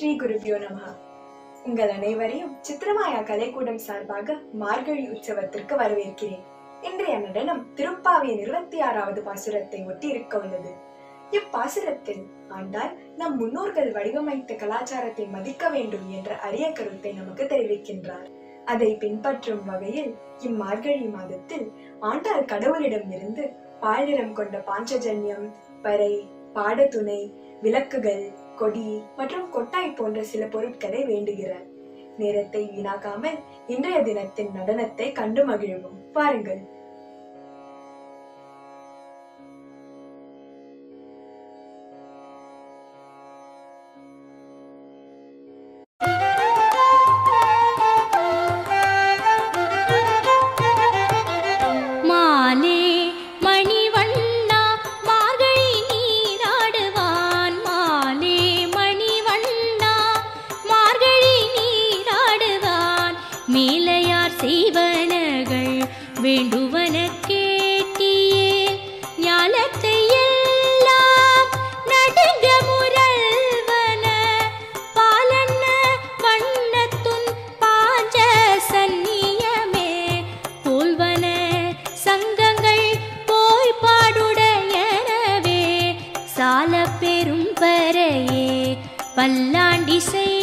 ஸ்ரீ குருபியோ நமஹா உங்கள் அனைவரையும் சித்திரமாயா கலைக்கூடம் சார்பாக மார்கழி உற்சவத்திற்கு வரவேற்கிறேன் இன்றைய நடனம் திருப்பாவியின் இருபத்தி ஆறாவது பாசுரத்தை ஒட்டி இருக்க உள்ளது இப்பாசுரத்தில் ஆண்டாள் நம் முன்னோர்கள் வடிவமைத்த கலாச்சாரத்தை மதிக்க வேண்டும் என்ற அரிய கருத்தை நமக்கு தெரிவிக்கின்றார் அதை பின்பற்றும் வகையில் இம்மார்கழி மாதத்தில் ஆண்டாள் கடவுளிடம் இருந்து பாலிடம் கொண்ட பாஞ்சஜன்யம் பறை பாடத்துணை விளக்குகள் கொடி மற்றும் கொட்டாய் போன்ற சில பொருட்களை வேண்டுகிறார் நேரத்தை வீணாக்காமல் இன்றைய தினத்தின் நடனத்தை கண்டு மகிழ்வோம் பாருங்கள் மாலே மணிவண்ணா மார்கழி நீராடுவான் மாலே மணிவண்ணா மார்கழி நீராடுவான் மேலையார் செய்வனகள் வேண்டுவன கேட்டியே ஞாலத்தை எல்லாம் நடுங்க முரல்வன பாலன்ன வண்ணத்துன் பாஞ்ச சந்நியமே போல்வன சங்கங்கள் போய் பாடுடையனவே சால பெரும் பறையே பல்லாண்டிசை